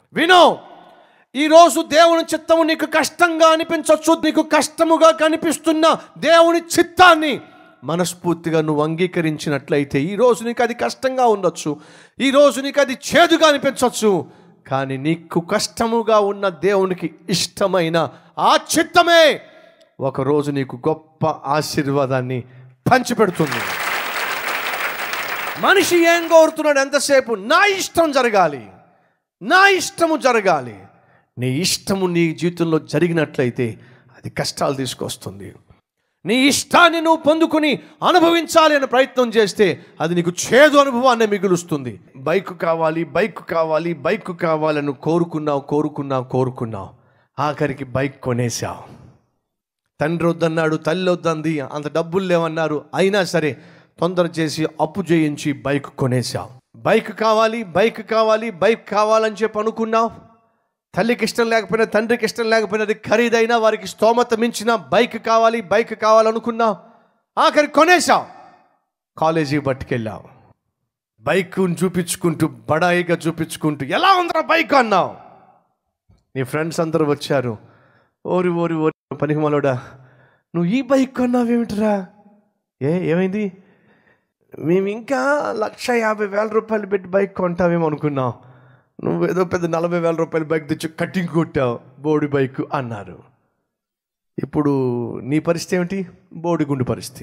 వినో ఈరోజు దేవుని చిత్తము నీకు కష్టంగా అనిపించవచ్చు నీకు కష్టముగా కనిపిస్తున్న దేవుని చిత్తాన్ని మనస్ఫూర్తిగా నువ్వు అంగీకరించినట్లయితే ఈరోజు నీకు అది కష్టంగా ఉండొచ్చు ఈరోజు నీకు అది చేదుగా అనిపించవచ్చు కానీ నీకు కష్టముగా ఉన్న దేవునికి ఇష్టమైన ఆ చిత్తమే ఒకరోజు నీకు గొప్ప ఆశీర్వాదాన్ని పంచిపెడుతుంది మనిషి ఏం కోరుతున్నాడు ఎంతసేపు నా ఇష్టం జరగాలి నా ఇష్టము జరగాలి నీ ఇష్టము నీ జీవితంలో జరిగినట్లయితే అది కష్టాలు తీసుకొస్తుంది నీ ఇష్టాన్ని నువ్వు పొందుకుని అనుభవించాలి అని ప్రయత్నం చేస్తే అది నీకు చేదు అనుభవాన్ని మిగులుస్తుంది బైక్ కావాలి బైక్ కావాలి బైక్ కావాలని నువ్వు కోరుకున్నావు కోరుకున్నావు కోరుకున్నావు ఆఖరికి బైక్ కొనేసావు తండ్రి వద్దన్నాడు తల్లి వద్దంది అంత డబ్బులు లేవన్నారు అయినా సరే తొందర చేసి అప్పు చేయించి బైక్ కొనేసావు బైక్ కావాలి బైక్ కావాలి బైక్ కావాలని చెప్పి అనుకున్నావు తల్లికి ఇష్టం లేకపోయినా తండ్రికి ఇష్టం లేకపోయినా అది ఖరీదైనా వారికి స్తోమత మించిన బైక్ కావాలి బైక్ కావాలనుకున్నావు ఆఖరి కొనేసావు కాలేజీ పట్టుకెళ్ళావు బైక్ని చూపించుకుంటూ బడాయిగా చూపించుకుంటూ ఎలా ఉందిరా బైక్ అన్నావు నీ ఫ్రెండ్స్ అందరూ వచ్చారు ఓరి ఓరి ఓరి పనికిమలోడా నువ్వు ఈ బైక్ కొన్నావేమిటిరా ఏ ఏమైంది మేము ఇంకా లక్ష యాభై వేల రూపాయలు పెట్టి బైక్ కొంటావేమో అనుకున్నాం నువ్వు ఏదో పెద్ద నలభై వేల రూపాయల బైక్ తెచ్చి కటింగ్ కొట్టావు బోడి బైక్ అన్నారు ఇప్పుడు నీ పరిస్థితి ఏమిటి బోడి గుండు పరిస్థితి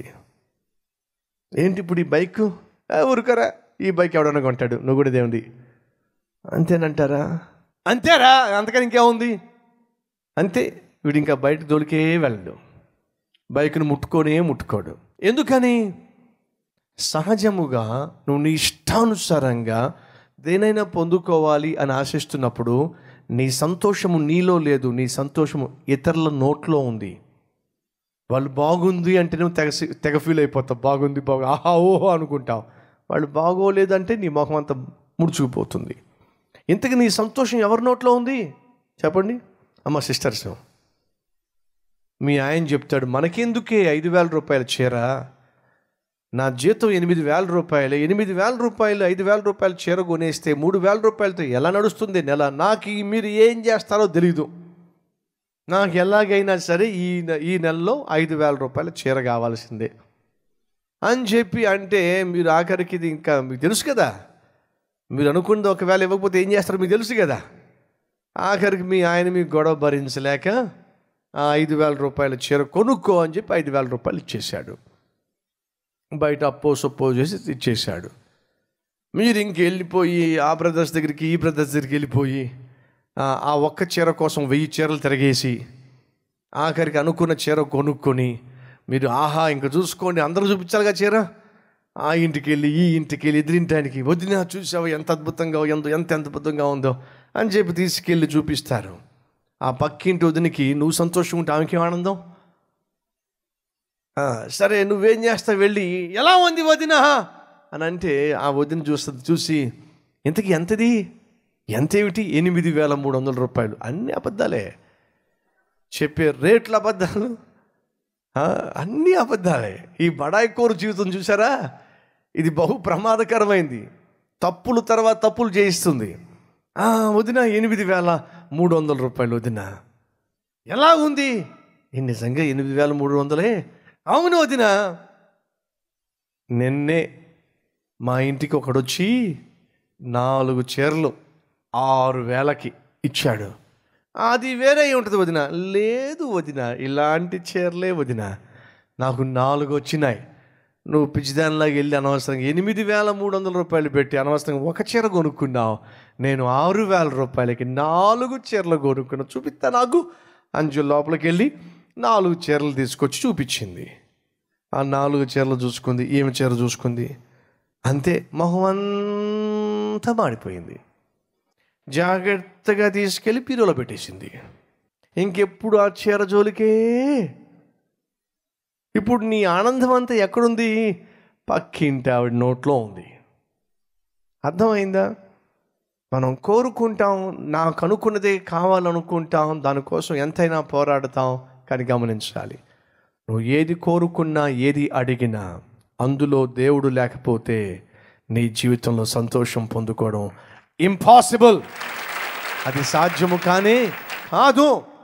ఏంటి ఇప్పుడు ఈ బైక్ ఏ, ఊరుకోరా ఈ బైక్ ఎవడన్నా కొంటాడు నువ్వు కూడా దేవుంది అంతేనంటారా అంతేరా అంతకని ఇంకేముంది అంతే వీడు ఇంకా బయట దొరికే వెళ్ళడు బైక్ను ముట్టుకొనే ముట్టుకోడు ఎందుకని సహజముగా నువ్వు నీ ఇష్టానుసారంగా దేనైనా పొందుకోవాలి అని ఆశిస్తున్నప్పుడు నీ సంతోషము నీలో లేదు నీ సంతోషము ఇతరుల నోట్లో ఉంది వాళ్ళు బాగుంది అంటే నువ్వు తెగ తెగ ఫీల్ అయిపోతావు బాగుంది బాగు ఆహా ఓహో అనుకుంటావు వాళ్ళు బాగోలేదంటే నీ మొహం అంతా ముడుచుకుపోతుంది ఇంతకు నీ సంతోషం ఎవరి నోట్లో ఉంది చెప్పండి అమ్మ సిస్టర్స్ మీ ఆయన చెప్తాడు మనకెందుకే ఐదు వేల రూపాయల చీర నా జీతం ఎనిమిది వేల రూపాయలు ఎనిమిది వేల రూపాయలు ఐదు వేల రూపాయలు చీర కొనేస్తే మూడు వేల రూపాయలతో ఎలా నడుస్తుంది నెల నాకు ఈ మీరు ఏం చేస్తారో తెలీదు నాకు ఎలాగైనా సరే ఈ నె- ఈ నెలలో ఐదు వేల రూపాయల చీర కావాల్సిందే అని చెప్పి అంటే మీరు ఆఖరికి ఇది ఇంకా మీకు తెలుసు కదా మీరు అనుకున్నది ఒకవేళ ఇవ్వకపోతే ఏం చేస్తారో మీకు తెలుసు కదా ఆఖరికి మీ ఆయన మీ గొడవ భరించలేక ఆ ఐదు వేల రూపాయల చీర కొనుక్కో అని చెప్పి ఐదు వేల రూపాయలు ఇచ్చేశాడు బయట అప్పో సొప్పో చేసి ఇచ్చేశాడు మీరు ఇంక వెళ్ళిపోయి ఆ బ్రదర్స్ దగ్గరికి ఈ బ్రదర్స్ దగ్గరికి వెళ్ళిపోయి ఆ, ఆ ఒక్క చీర కోసం వెయ్యి చీరలు తిరగేసి ఆఖరికి అనుకున్న చీర కొనుక్కొని మీరు ఆహా ఇంకా చూసుకోండి అందరూ చూపించాలిగా చీర ఆ ఇంటికి వెళ్ళి ఈ ఇంటికి వెళ్ళి ఎదిరింటానికి వదిన చూసావు ఎంత అద్భుతంగా ఎంత ఎంత ఎంత అద్భుతంగా ఉందో అని చెప్పి తీసుకెళ్ళి చూపిస్తారు ఆ పక్కింటి వదినికి నువ్వు సంతోషం ఉంటే ఆమెకి ఆనందం ఆ, సరే నువ్వేం చేస్తావు వెళ్ళి ఎలా ఉంది వదిన అని అంటే ఆ వదిన చూస్తుంది చూసి ఇంతకి ఎంతది ఎంతేమిటి ఎనిమిది వేల మూడు వందల రూపాయలు అన్ని అబద్ధాలే చెప్పే రేట్ల అబద్ధాలు ఆ, అన్నీ అబద్ధాలే ఈ బడాయి కోరు జీవితం చూసారా ఇది బహు ప్రమాదకరమైంది తప్పులు తర్వాత తప్పులు చేయిస్తుంది ఆ, వదిన ఎనిమిది వేల మూడు వందల రూపాయలు వదిన ఎలా ఉంది "ఏ, నిజంగా ఎనిమిది వేల మూడు వందలే అవును వదిన నిన్నే మా ఇంటికి ఒకడొచ్చి నాలుగు చీరలు ఆరు వేలకి ఇచ్చాడు అది వేరే ఉంటుంది వదిన లేదు వదిన ఇలాంటి చీరలే వదిన నాకు నాలుగు వచ్చినాయి నువ్వు పిచ్చిదానిలాగా వెళ్ళి అనవసరంగా ఎనిమిది వేల మూడు వందల రూపాయలు పెట్టి అనవసరంగా ఒక చీర కొనుక్కున్నావు నేను ఆరు వేల రూపాయలకి నాలుగు చీరలు కొనుక్కున్నా చూపిస్తా నాకు అంజు లోపలికి వెళ్ళి నాలుగు చీరలు తీసుకొచ్చి చూపించింది ఆ నాలుగు చీరలు చూసుకుంది ఏమి చీర చూసుకుంది అంతే మొహం అంతా మాడిపోయింది జాగ్రత్తగా తీసుకెళ్ళి పీరులో పెట్టేసింది ఇంకెప్పుడు ఆ చీర జోలికే ఇప్పుడు నీ ఆనందం అంతా ఎక్కడుంది పక్కింటి ఆవిడ నోట్లో ఉంది అర్థమైందా మనం కోరుకుంటాం నాకు అనుకున్నదే కావాలనుకుంటాం దానికోసం ఎంతైనా పోరాడతాం కానీ గమనించాలి నువ్వు ఏది కోరుకున్నా ఏది అడిగినా అందులో దేవుడు లేకపోతే నీ జీవితంలో సంతోషం పొందుకోవడం ఇంపాసిబుల్ అది సాధ్యము కానీ కాదు